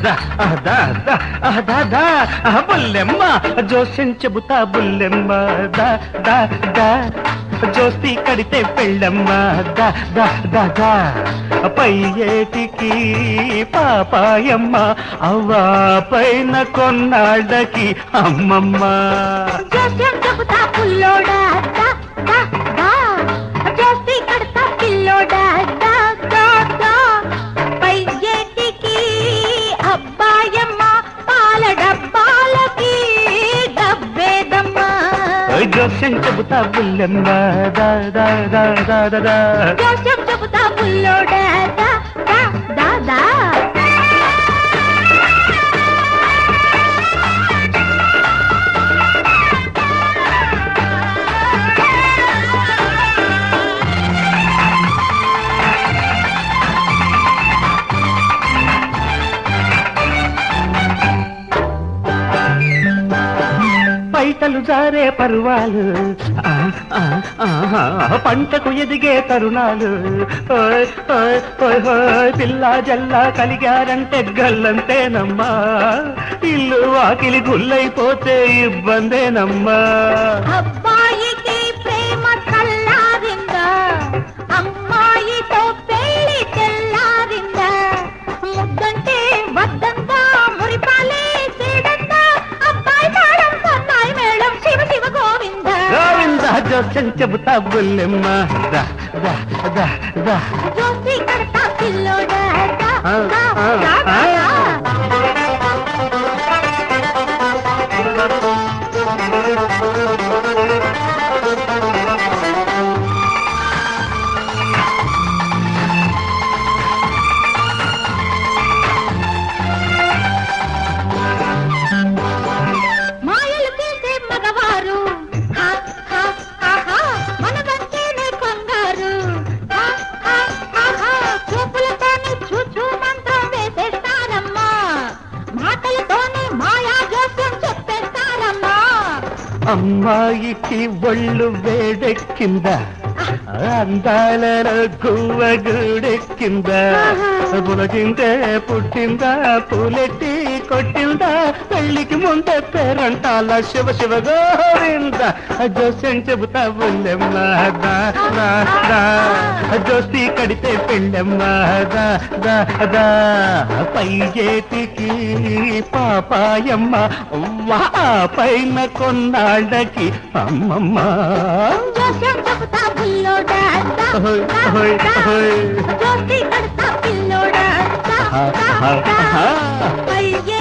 దా ఆ, దా దా ఆ, దా దా ఆ, బుల్లెమ్మ జోస్యం చెబుతా బుల్లెమ్మ దా దా దా జోస్తి కడితే పెళ్ళమ్మ దా దా దా దా పై ఏటికి పాపాయమ్మ అవ్వా పైన కొన్నాళ్ళకి అమ్మమ్మ జోస్యం చెబుతా పుల్లోడా దా దా దా జోస్తి కడతా పిల్లోడా దా దా దా పై ఏటికి అబ్బాయమ్మ పాల డబ్బాలకి డబ్బేదమ్మా జోస్యం చెబుతా బుల్లెమ్మ దా దా దా దా దా దా జోస్యం చెబుతా పుల్లోడా దా దా దా దా పైటలు జారే పరువాలు ఆ, ఆ, ఆహా, పంటకు ఎదిగే తరుణాలు ఓయ్, ఓయ్, ఓయ్, ఓయ్, పిల్ల జల్ల కలిగారంటే గల్లంతేనమ్మా ఇల్లు వాకిలి గుల్లైపోతే ఇబ్బందేనమ్మా అబ్బాయికి ప్రేమ చల్లారిందా అమ్మాయితో పెళ్లి తెల్లారిందా ముద్దంటే వద్దందా మురిపాలే సేడందా అబ్బాయి తాళం సన్నాయి మేడం శివ శివ గోవింద గోవింద జోస్యం చెబుతా బుల్లెమ్మ దా దా దా దా జోసి కడతా పిల్లోడా దా, ఆ, దా, ఆ, దా, దా, ఆ. దా. మాయలు చేసే మగవారు హా, హా, హా, హా, మనదంటేనే కంగారు హా, హా, హా, హా, చూపులతోనే చూచూ మంత్రం వేసేస్తానమ్మా మాటలతోనే మాయా జోస్యం చెప్పేస్తానమ్మా అమ్మాయికి ఒళ్ళు వేడెక్కిందా అందాల గువ్వగూడెక్కిందా పులకిందే పుట్టిందా పూలెట్టి కొట్టిందా పెళ్లికి ముందే పేరంటాల శివ శివ గోవింద జోస్యం చెబుతా బుల్లెమ్మ దా, దా, దా. జోస్తి కడితే పెళ్ళెమ్మ దా, దా, దా. పై చేతికి పాపాయమ్మ వా పైన కొన్నాళ్ళకి అమ్మమ్మ జోస్యం చెబుతా బుల్లోడా దా, ఓయ్, దా, ఓయ్, దా. ఓయ్. జోసి కడతా పిల్లోడా దా, ఆ, దా, ఆ, దా. ఆ. పై